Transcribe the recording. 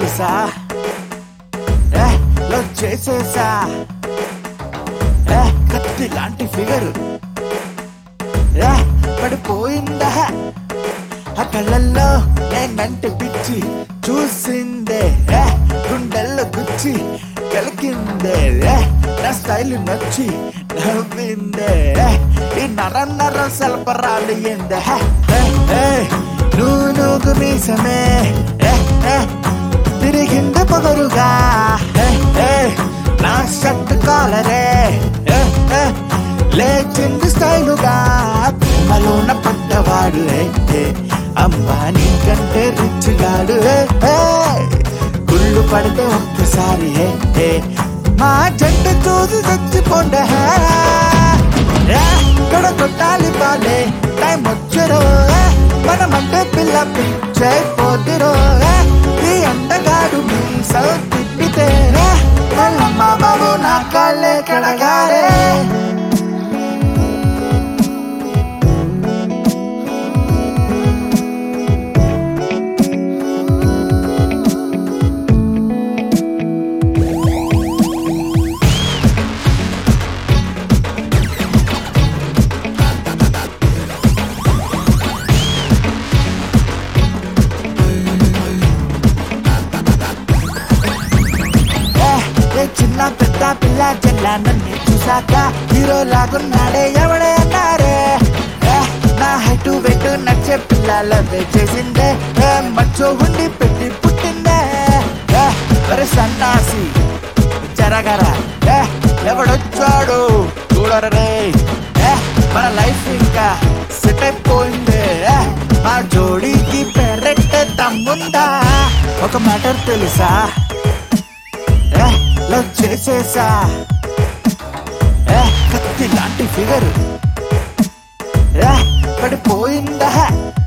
తెలుసా ఏ లవ్ చేసేసా ఏ కత్తి లాంటి ఫిగర్ ఏ పడిపోయిందా ఆ కళ్ళల్లో నేనంటే పిచ్చి చూసిందే ఏ గుండెల్లో గుచ్చి కలికిందే ఏ నా స్టైల్ నచ్చి నవ్విందే ఏ ఈ నర నర సల్పరాలు ఏందే ఏ, ఏ, నువ్వు నువ్వు మీసమే ఏ, ఏ, తిరిగింది పొగరుగా ఏ, ఏ, నా షర్ట్ కాలరే ఏ, ఏ, లేచింది స్టైలుగా ప్రేమలోన పడ్డవాడు ఏ, ఏ, అమ్మా నీకంటే రిచ్ గాడు ఏ, ఏ, గుళ్ళు పడితే ఒక్కసారి ఏ, ఏ, మా జంట చూసి చచ్చిపోండే ఇక్కడ కొట్టాలి బాలే టైం వచ్చరో మనమంటే పిల్ల పిచ్చైపోతిరో ఈ అందగాడు మీ సౌ తిప్పితే మల్లమ్మ బాబు నా కాళ్ళే కడగారే ఏ, ఏ చిన్న పెద్ద పిల్ల చెల్ల నన్ను చూసాక హీరో లాగున్నాడే ఎవడే అన్నారే ఏ, నా హైటు వెయిట్ నచ్చే పిల్లల చేసిందే ఏ, మచ్చో ఉండి పెట్టి పుట్టిందే ఏ, ఒరే సన్నాసి జరగరా ఏ, ఎవడొచ్చాడు చూడరే ఏ, మన లైఫ్ ఇంకా సెట్ అయిపోయిందే ఏ, మా జోడీకి పెరట్టే తమ్ముందా ఒక మ్యాటర్ తెలుసా ఏ లవ్ చేసేసా ఏ కత్తి లాంటి ఫిగర్ ఏ పడిపోయిందా